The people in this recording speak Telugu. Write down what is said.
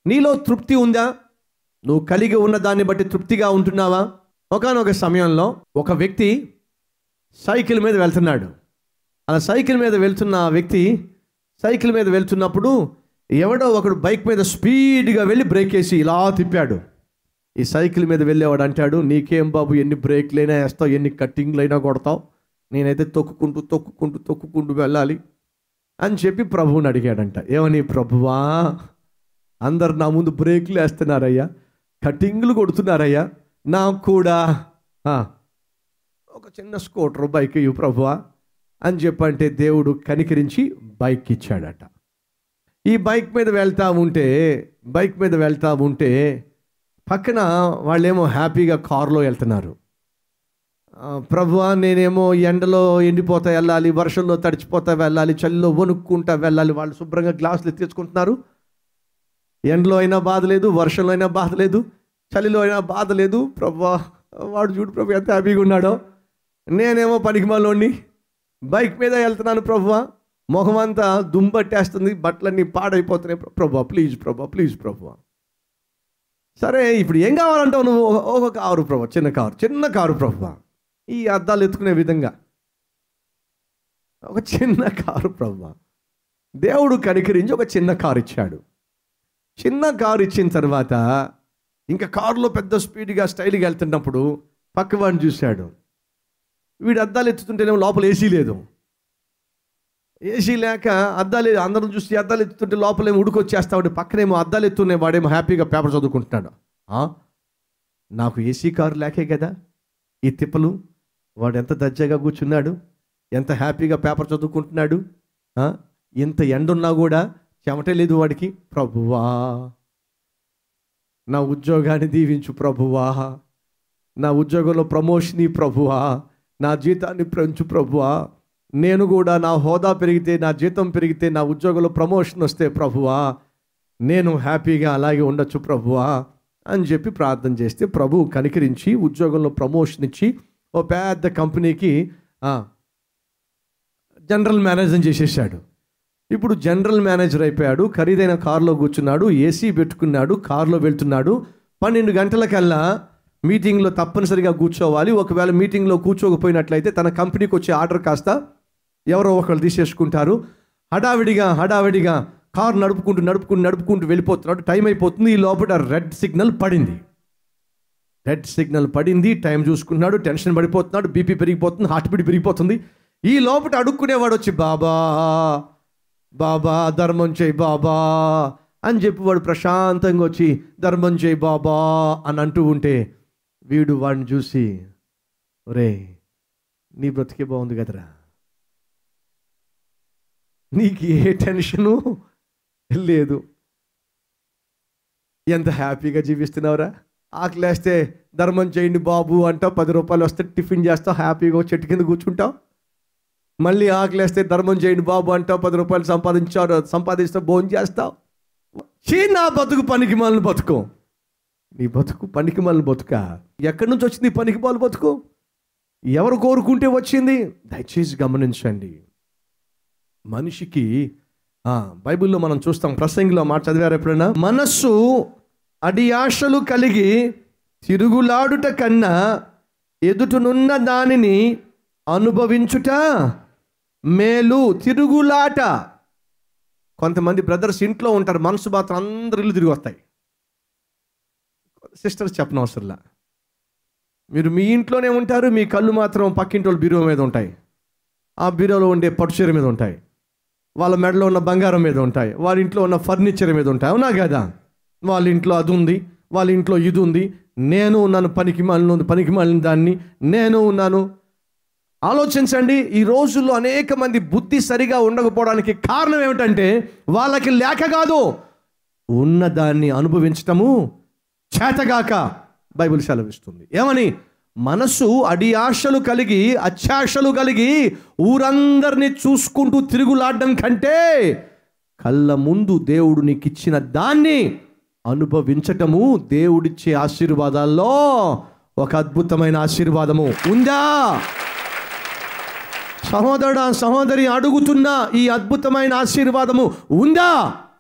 నీలో తృప్తి ఉందా నువ్వు కలిగి ఉన్న దాన్ని బట్టి తృప్తిగా ఉంటున్నావా ఒకనొక సమయంలో ఒక వ్యక్తి సైకిల్ మీద వెళ్తున్నాడు అలా సైకిల్ మీద వెళ్తున్న ఆ వ్యక్తి సైకిల్ మీద వెళ్తున్నప్పుడు ఎవడో ఒకడు బైక్ మీద స్పీడ్గా వెళ్ళి బ్రేక్ వేసి ఇలా తిప్పాడు ఈ సైకిల్ మీద వెళ్ళేవాడు అంటాడు నీకేం బాబు ఎన్ని బ్రేక్లైనా వేస్తావు ఎన్ని కట్టింగ్లైనా కొడతావు నేనైతే తొక్కుకుంటూ తొక్కుకుంటూ తొక్కుకుంటూ వెళ్ళాలి అని చెప్పి ప్రభువుని అడిగాడంట ఏమని ప్రభువా అందరు నా ముందు బ్రేక్లు వేస్తున్నారయ్యా కటింగ్లు కొడుతున్నారయ్యా నాకు కూడా ఆ, ఒక చిన్న స్కూటర్ బైక్ ఇవ్వు ప్రభువా అని చెప్పంటే దేవుడు కనికరించి బైక్ ఇచ్చాడట ఈ బైక్ మీద వెళ్తా ఉంటే బైక్ మీద వెళ్తా ఉంటే పక్కన వాళ్ళేమో హ్యాపీగా కారులో వెళ్తున్నారు ఆ, ప్రభువా నేనేమో ఎండలో ఎండిపోతా వెళ్ళాలి వర్షంలో తడిచిపోతా వెళ్ళాలి చలిలో వణుక్కుంటా వెళ్ళాలి వాళ్ళు శుభ్రంగా గ్లాసులు ఎత్తించుకుంటున్నారు ఎండలో అయినా బాధ లేదు వర్షంలో అయినా బాధ లేదు చలిలో అయినా బాధ లేదు ప్రభువా వాడు చూడు ప్రభు ఎంత హ్యాపీగా ఉన్నాడో నేనేమో పనికిమాలోని బైక్ మీద వెళ్తున్నాను ప్రభువా మొహం అంతా దుంబట్టేస్తుంది బట్టలన్నీ పాడైపోతున్నాయి ప్రభా ప్లీజ్ ప్రభా ప్లీజ్ ప్రభువా సరే ఇప్పుడు ఏం కావాలంటావు నువ్వు ఒక- ఒక కారు ప్రభు చిన్న కారు చిన్న కారు ప్రభు ఈ అద్దాలు ఎత్తుకునే విధంగా ఒక చిన్న కారు ప్రభు దేవుడు కనికరించి ఒక చిన్న కారు ఇచ్చాడు చిన్న కారు ఇచ్చిన తర్వాత ఇంకా కారులో పెద్ద స్పీడ్గా స్టైల్గా వెళ్తున్నప్పుడు పక్కవాడిని చూశాడు వీడు అద్దాలు ఎత్తుతుంటేనేమో లోపల ఏసీ లేదు ఏసీ లేక అద్దాలు అందరం చూసి అద్దాలు ఎత్తుతుంటే లోపలేమో ఉడుకొచ్చేస్తా ఉంటే పక్కనేమో అద్దాలు ఎత్తున్నాయి వాడేమో హ్యాపీగా పేపర్ చదువుకుంటున్నాడు ఆ? నాకు ఏసీ కారు లేకే కదా ఈ తిప్పలు వాడు ఎంత దర్జాగా కూర్చున్నాడు ఎంత హ్యాపీగా పేపర్ చదువుకుంటున్నాడు ఆ? ఇంత ఎండున్నా కూడా చెమటే లేదు వాడికి ప్రభువా నా ఉద్యోగాన్ని దీవించు ప్రభువా నా ఉద్యోగంలో ప్రమోషన్ ప్రభువా నా జీతాన్ని పెంచు ప్రభువా నేను కూడా నా హోదా పెరిగితే నా జీతం పెరిగితే నా ఉద్యోగంలో ప్రమోషన్ వస్తే ప్రభువా నేను హ్యాపీగా అలాగే ఉండొచ్చు ప్రభువా అని చెప్పి ప్రార్థన చేస్తే ప్రభు కనికరించి ఉద్యోగంలో ప్రమోషన్ ఇచ్చి ఓ పెద్ద కంపెనీకి ఆ, జనరల్ మేనేజర్ చేసేసాడు ఇప్పుడు జనరల్ మేనేజర్ అయిపోయాడు ఖరీదైన కారులో కూర్చున్నాడు ఏసీ పెట్టుకున్నాడు కారులో వెళ్తున్నాడు పన్నెండు గంటలకల్లా మీటింగ్లో తప్పనిసరిగా కూర్చోవాలి ఒకవేళ మీటింగ్లో కూర్చోకపోయినట్లయితే తన కంపెనీకి వచ్చే ఆర్డర్ కాస్త ఎవరో ఒకళ్ళు తీసేసుకుంటారు హడావిడిగా హడావిడిగా కారు నడుపుకుంటూ నడుపుకుంటూ నడుపుకుంటూ వెళ్ళిపోతున్నాడు టైం అయిపోతుంది ఈ లోపల రెడ్ సిగ్నల్ పడింది రెడ్ సిగ్నల్ పడింది టైం చూసుకున్నాడు టెన్షన్ పడిపోతున్నాడు బీపీ పెరిగిపోతుంది హార్ట్ బీట్ పెరిగిపోతుంది ఈ లోపల అడుక్కునేవాడు వచ్చి బాబా బాబా ధర్మం చేయి బాబా అని చెప్పి వాడు ప్రశాంతంగా వచ్చి ధర్మం చేయి బాబా అని అంటూ ఉంటే వీడు వాడిని చూసి ఒరే నీ బ్రతికే బాగుంది కదరా నీకు ఏ టెన్షను లేదు ఎంత హ్యాపీగా జీవిస్తున్నావురా ఆకలేస్తే ధర్మం చేయండి బాబు అంటావు పది రూపాయలు వస్తే టిఫిన్ చేస్తావు హ్యాపీగా ఓ చెట్టు కింద కూర్చుంటావు మళ్ళీ ఆకలేస్తే ధర్మం చేయండి బాబు అంటావు పది రూపాయలు సంపాదించావు సంపాదిస్తే భోజనం చేస్తావు చీ నా బతుకు పనికి మాలను బతుకు నీ బతుకు పనికి మాలను బతుక ఎక్కడి నుంచి వచ్చింది ఈ పనికి మాల బతుకు ఎవరు కోరుకుంటే వచ్చింది దయచేసి గమనించండి మనిషికి ఆ, బైబిల్లో మనం చూస్తాం ప్రసంగిలో మాట చదివారు ఎప్పుడైనా మనస్సు అడియాశలు కలిగి తిరుగులాడుట కన్నా ఎదుటనున్న దానిని అనుభవించుట మేలు తిరుగులాట కొంతమంది బ్రదర్స్ ఇంట్లో ఉంటారు మనసు మాత్రం అందరు ఇల్లు తిరిగి వస్తాయి సిస్టర్స్ చెప్పనవసరంలా మీరు మీ ఇంట్లోనే ఉంటారు మీ కళ్ళు మాత్రం పక్కింటి వాళ్ళ బీరువా మీద ఉంటాయి ఆ బీరోలో ఉండే పట్టుచీర మీద ఉంటాయి వాళ్ళ మెడలో ఉన్న బంగారం మీద ఉంటాయి వాళ్ళ ఇంట్లో ఉన్న ఫర్నిచర్ మీద ఉంటాయి అవునా కదా వాళ్ళ ఇంట్లో అది ఉంది వాళ్ళ ఇంట్లో ఇది ఉంది నేను ఉన్నాను పనికి మాలిన పనికి మాలిన దాన్ని నేను ఉన్నాను ఆలోచించండి ఈ రోజుల్లో అనేక మంది బుద్ధి సరిగా ఉండకపోవడానికి కారణం ఏమిటంటే వాళ్ళకి లేక కాదు ఉన్నదాన్ని అనుభవించటము చేతగాక బైబిల్ సెలవిస్తుంది ఏమని మనసు అడియాశలు కలిగి అత్యాశలు కలిగి ఊరందరినీ చూసుకుంటూ తిరుగులాడడం కంటే కళ్ళ ముందు దేవుడు నీకు ఇచ్చిన దాన్ని అనుభవించటము దేవుడిచ్చే ఆశీర్వాదాల్లో ఒక అద్భుతమైన ఆశీర్వాదము ఉందా సహోదరుడా సహోదరి అడుగుతున్న ఈ అద్భుతమైన ఆశీర్వాదము ఉందా